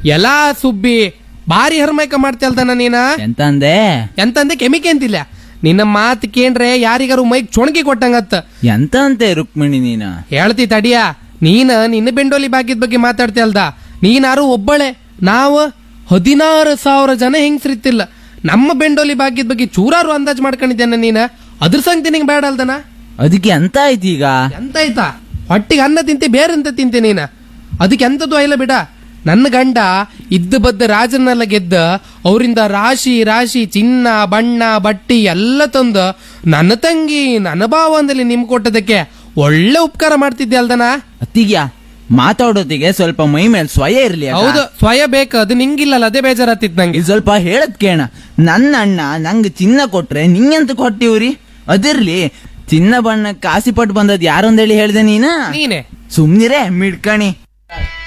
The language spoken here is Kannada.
ಎಲ್ಲಾ ಸುಬ್ಬಿ ಭಾರಿ ಹರ್ಮೈಕ ಮಾಡ್ತಲ್ದನ ನೀನ ಎಂತ ಅಂದೆ ಎಂತಂದೆ ಕೆಮಿಕೆ ಅಂತಿಲ್ಲ ನಿನ್ನ ಮಾತು ಕೇಂಡ್ರೆ ಯಾರಿಗಾರು ಮೈಕ್ ಚೊಣಗಿ ಕೊಟ್ಟಂಗತ್ತ ಎಂತ ಅಂತೆ ರುಕ್ಮಿಣಿ ನೀನ ಹೇಳ್ತಿ ತಡಿಯ ನೀನ ನಿನ್ನ ಬೆಂಡೋಲಿ ಭಾಗ್ಯದ ಬಗ್ಗೆ ಮಾತಾಡ್ತಿಯಲ್ದ ನೀನಾರು ಒಬ್ಬಳೆ ನಾವು ಹದಿನಾರು ಸಾವಿರ ಜನ ಹೆಂಗ್ಸ್ರಿತ್ತಿಲ್ಲ ನಮ್ಮ ಬೆಂಡೋಲಿ ಭಾಗ್ಯದ ಬಗ್ಗೆ ಚೂರಾರು ಅಂದಾಜ್ ಮಾಡ್ಕೊಂಡಿದ್ದೇನ ನೀನ ಅದ್ರ ಸಂಗತಿ ನಿಂಗೆ ಬೇಡ ಅಲ್ದನ ಅದಕ್ಕೆ ಎಂತ ಆಯ್ತು ಈಗ ಎಂತ ಆಯ್ತಾ ಹೊಟ್ಟಿಗೆ ಅನ್ನ ತಿಂತೆ ಬೇರೆ ಎಂತ ತಿಂತೆ ನೀನ ಅದಕ್ಕೆ ಎಂತದ್ದು ಇಲ್ಲ ಬಿಡ ನನ್ನ ಗಂಡ ಇದ್ದ ಬದ್ದ ರಾಜನ್ನೆಲ್ಲ ಗೆದ್ದ ಅವರಿಂದ ರಾಶಿ ರಾಶಿ ಚಿನ್ನ ಬಣ್ಣ ಬಟ್ಟಿ ಎಲ್ಲ ತಂದು ನನ್ನ ತಂಗಿ ನನ್ನ ಭಾವಂದಲ್ಲಿ ನಿಮ್ ಕೊಟ್ಟದಕ್ಕೆ ಒಳ್ಳೆ ಉಪಕಾರ ಮಾಡ್ತಿದ್ದೆ ಅಲ್ದನ ಅತ್ತಿಗ್ಯಾ ಮಾತಾಡೋತಿಗೆ ಸ್ವಲ್ಪ ಮೈ ಮೇಲೆ ಸ್ವಯ ಇರ್ಲಿ ಅಕ್ಕ. ಹೌದು ಸ್ವಯ ಬೇಕು ಅದು ನಿಂಗಿಲ್ಲಲ್ಲ ಅದೇ ಬೇಜಾರಾತಿತ್ತು ನಂಗೆ ಇದು ಸ್ವಲ್ಪ ಹೇಳದ್ ಕೇಣ ನನ್ನ ಅಣ್ಣ ನಂಗೆ ಚಿನ್ನ ಕೊಟ್ರೆ ನಿಂಗೆಂತ ಕೊಟ್ಟಿವ್ರಿ ಅದಿರ್ಲಿ ಚಿನ್ನ ಬಣ್ಣ ಕಾಸಿ ಪಟ್ಟು ಬಂದದ್ ಯಾರೊಂದೇಳಿ ಹೇಳ್ದೆ ನೀನ ನೀನೆ ಸುಮ್ನಿರೇ ಮಿಡ್ಕಣಿ